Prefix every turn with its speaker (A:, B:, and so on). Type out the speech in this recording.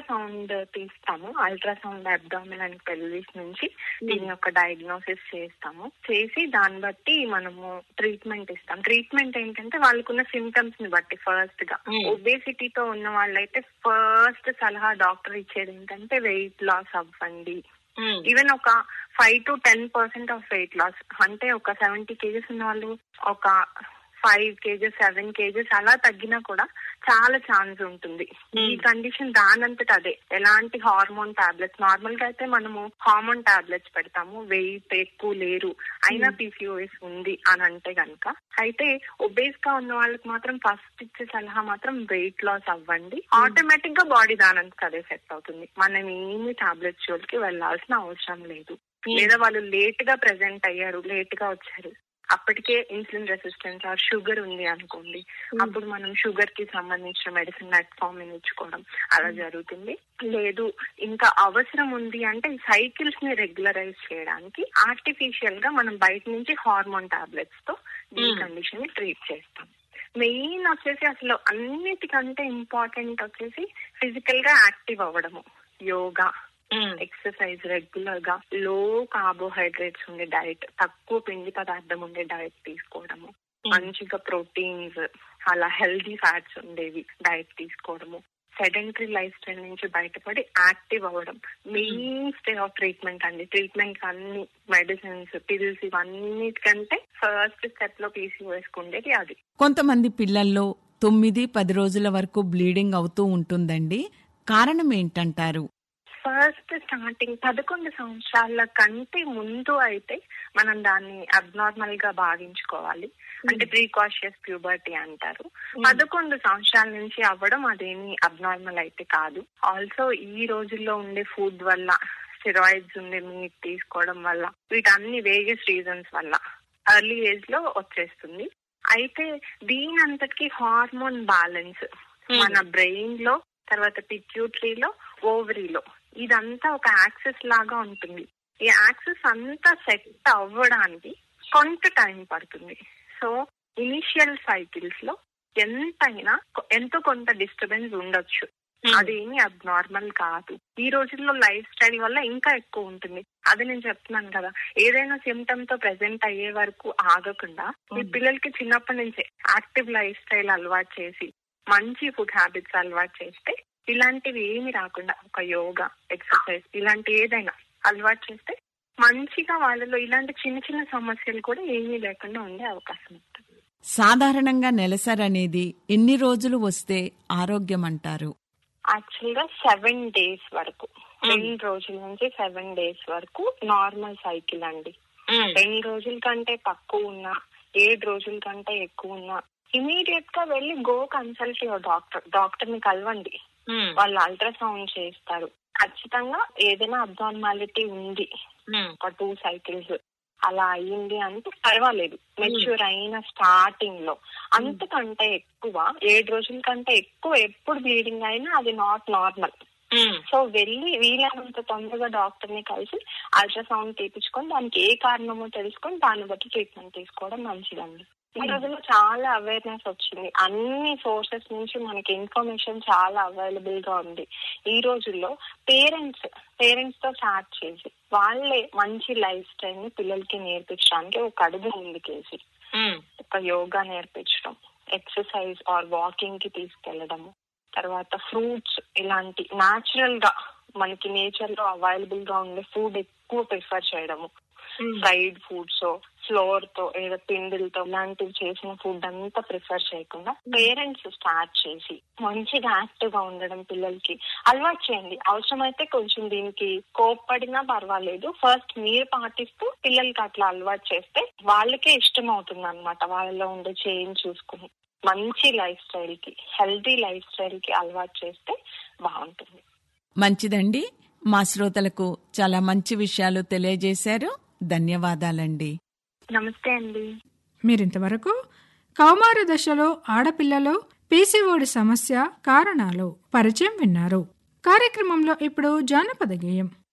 A: Ultrasound తీస్తాము ultrasound abdomen and pelvis నుంచి దీని యొక్క డయాగ్నోసిస్ చేస్తాము చేసి దాన్ని బట్టి మనము ట్రీట్మెంట్ ఇస్తాం ట్రీట్మెంట్ ఏంటంటే వాళ్ళకున్న సిమ్టమ్స్ ని బట్టి ఫస్ట్ గా
B: Hmm.
A: ఒబేసిటీతో ఉన్న వాళ్ళైతే ఫస్ట్ సలహా డాక్టర్ ఇచ్చేది ఏంటంటే వెయిట్ లాస్ అవ్వండి ఈవెన్ ఒక five to ten percent of weight loss అంటే ఒక సెవెంటీ కేజెస్ ఉన్న వాళ్ళు ఒక ఫైవ్ కేజెస్ సెవెన్ కేజెస్ అలా తగ్గినా కూడా చాలా ఛాన్స్ ఉంటుంది ఈ కండిషన్ దానంతట అదే ఎలాంటి హార్మోన్ టాబ్లెట్స్ నార్మల్ గా అయితే మనము హార్మోన్ టాబ్లెట్స్ పెడతాము వెయిట్ ఎక్కువ లేరు అయినా పీసీఓఎస్ ఉంది అని అంటే గనక అయితే ఒబేస్ గా ఉన్న వాళ్ళకి మాత్రం ఫస్ట్ ఇచ్చే సలహా మాత్రం వెయిట్ లాస్ అవ్వండి ఆటోమేటిక్ గా బాడీ దానంతట అదే సెట్ అవుతుంది మనం ఏమి టాబ్లెట్స్ జోలికి వెళ్ళాల్సిన అవసరం లేదు లేదా వాళ్ళు లేట్ గా ప్రెసెంట్ అయ్యారు లేట్ గా వచ్చారు అప్పటికే ఇన్సులిన్ రెసిస్టెన్స్ ఆర్ షుగర్ ఉంది అనుకోండి అప్పుడు మనం షుగర్ కి సంబంధించిన మెడిసిన్ నెట్ ఫామ్ ఇచ్చుకోవడం అలా జరుగుతుంది లేదు ఇంకా అవసరం ఉంది అంటే ఈ సైకిల్స్ ని రెగ్యులరైజ్ చేయడానికి ఆర్టిఫిషియల్ గా మనం బయట నుంచి హార్మోన్ టాబ్లెట్స్ తో ఈ
B: Hmm.
A: కండిషన్ ని ట్రీట్ చేస్తాం మెయిన్ వచ్చేసి అసలు అన్నిటికంటే ఇంపార్టెంట్ వచ్చేసి ఫిజికల్ గా యాక్టివ్ అవ్వడము యోగా ఎక్సర్సైజ్ రెగ్యులర్ గా లో కార్బోహైడ్రేట్స్ ఉండే డైట్ తక్కువ పిండి పదార్థం ఉండే డైట్ తీసుకోవడము మంచిగా ప్రోటీన్స్ అలా హెల్దీ ఫ్యాట్స్ ఉండేవి డైట్ తీసుకోవడము సెడెంటరీ లైఫ్ స్టైల్ నుంచి బయటపడి యాక్టివ్ అవ్వడం మెయిన్ స్టే ఆఫ్ ట్రీట్మెంట్ అండి ట్రీట్మెంట్ అన్ని మెడిసిన్స్ పిల్స్ ఇవన్నిటికంటే ఫస్ట్ స్టెప్ లో పీసీఓఎస్ ఉండేది అది
C: కొంతమంది పిల్లల్లో తొమ్మిది పది రోజుల వరకు బ్లీడింగ్ అవుతూ ఉంటుందండి కారణం ఏంటంటారు
A: ఫస్ట్ స్టార్టింగ్ పదకొండు సంవత్సరాల కంటే ముందు అయితే మనం దాన్ని అబ్నార్మల్ గా భావించుకోవాలి అంటే ప్రీకాషియస్ ప్యూబర్టీ అంటారు పదకొండు సంవత్సరాల నుంచి అవ్వడం అదేమి అబ్నార్మల్ అయితే కాదు ఆల్సో ఈ రోజుల్లో ఉండే ఫుడ్ వల్ల స్టెరాయిడ్స్ ఉండే మీట్ తీసుకోవడం వల్ల వీటన్ని వేరియస్ రీజన్స్ వల్ల ఎర్లీ ఏజ్ లో వచ్చేస్తుంది అయితే దీని అంతటికి హార్మోన్ బ్యాలెన్స్ మన బ్రెయిన్ లో తర్వాత పిట్యూటరీలో ఓవరీలో ఇదంతా ఒక యాక్సెస్ లాగా ఉంటుంది ఈ యాక్సెస్ అంతా సెట్ అవ్వడానికి కొంత టైం పడుతుంది సో ఇనిషియల్ సైకిల్స్ లో ఎంతైనా కొ- ఎంతో కొంత డిస్టర్బెన్స్ ఉండొచ్చు అదేమి అబ్నార్మల్ కాదు ఈ రోజుల్లో లైఫ్ స్టైల్ వల్ల ఇంకా ఎక్కువ ఉంటుంది అది నేను చెప్తున్నాను కదా ఏదైనా సిమ్టమ్ తో ప్రెసెంట్ అయ్యే వరకు ఆగకుండా మీ పిల్లలకి చిన్నప్పటి నుంచే యాక్టివ్ లైఫ్ స్టైల్ అలవాటు చేసి మంచి ఫుడ్ హ్యాబిట్స్ అలవాటు చేస్తే ఇలాంటివి ఏమి రాకుండా ఒక యోగా ఎక్సర్సైజ్ ఇలాంటి ఏదైనా అలవాటు చేస్తే మంచిగా వాళ్ళలో ఇలాంటి చిన్న చిన్న సమస్యలు కూడా ఏమీ లేకుండా ఉండే అవకాశం ఉంటుంది
C: సాధారణంగా నెలసరి అనేది ఎన్ని రోజులు వస్తే ఆరోగ్యం అంటారు
A: యాక్చువల్ గా సెవెన్ డేస్ వరకు రెండు రోజుల నుంచి సెవెన్ డేస్ వరకు నార్మల్ సైకిల్ అండి రెండు రోజుల కంటే తక్కువ ఉన్నా ఏడు రోజుల కంటే ఎక్కువ ఉన్నా ఇమీడియట్ గా వెళ్ళి go consult your doctor doctor ని కలవండి వాళ్ళు అల్ట్రాసౌండ్ చేస్తారు ఖచ్చితంగా ఏదైనా అబ్నార్మాలిటీ ఉంది ఒక టూ సైకిల్స్ అలా అయ్యింది అంటే పర్వాలేదు మెచ్యూర్ అయిన స్టార్టింగ్ లో అంతకంటే ఎక్కువ ఏడు రోజుల కంటే ఎక్కువ ఎప్పుడు బ్లీడింగ్ అయినా అది నాట్ నార్మల్ సో వెళ్ళి వీలైనంత తొందరగా డాక్టర్ ని కలిసి అల్ట్రాసౌండ్ తీపించుకొని దానికి ఏ కారణమో తెలుసుకొని దాన్ని బట్టి ట్రీట్మెంట్ తీసుకోవడం మంచిదండి ఈ రోజుల్లో చాలా అవేర్నెస్ వచ్చింది అన్ని సోర్సెస్ నుంచి మనకి ఇన్ఫర్మేషన్ చాలా అవైలబుల్ గా ఉంది ఈ రోజుల్లో పేరెంట్స్ పేరెంట్స్ తో స్టార్ట్ చేసి వాళ్ళే మంచి లైఫ్ స్టైల్ ని పిల్లలకి నేర్పించడానికి ఒక అడుగు ముందుకేసి ఒక యోగా నేర్పించడం ఎక్సర్సైజ్ ఆర్ వాకింగ్ కి తీసుకెళ్లడము తర్వాత ఫ్రూట్స్ ఇలాంటి నాచురల్ గా మనకి నేచర్ లో అవైలబుల్ గా ఉండే ఫుడ్ ఎక్కువ ప్రిఫర్ చేయడము ఫ్రైడ్ ఫుడ్స్ ఫ్లోర్ తో ఏదో పిండిలతో ఇలాంటివి చేసిన ఫుడ్ అంతా ప్రిఫర్ చేయకుండా పేరెంట్స్ స్టార్ట్ చేసి మంచిగా యాక్టివ్ గా ఉండడం పిల్లలకి అలవాటు చేయండి అవసరమైతే కొంచెం దీనికి కోప్పడినా పర్వాలేదు ఫస్ట్ మీరు పాటిస్తూ పిల్లలకి అట్లా అలవాటు చేస్తే వాళ్ళకే ఇష్టం అవుతుంది అనమాట వాళ్ళలో ఉండే చేంజ్ చూసుకుని మంచి లైఫ్ స్టైల్ కి హెల్తీ లైఫ్ స్టైల్ కి అలవాటు చేస్తే బాగుంటుంది
C: మంచిదండి మా శ్రోతలకు చాలా మంచి విషయాలు తెలియజేశారు ధన్యవాదాలండి
A: నమస్తే అండి
D: మీరింతవరకు కౌమార దశలో ఆడపిల్లలో పీసీఓడి సమస్య కారణాలు పరిచయం విన్నారు కార్యక్రమంలో ఇప్పుడు జానపద గేయం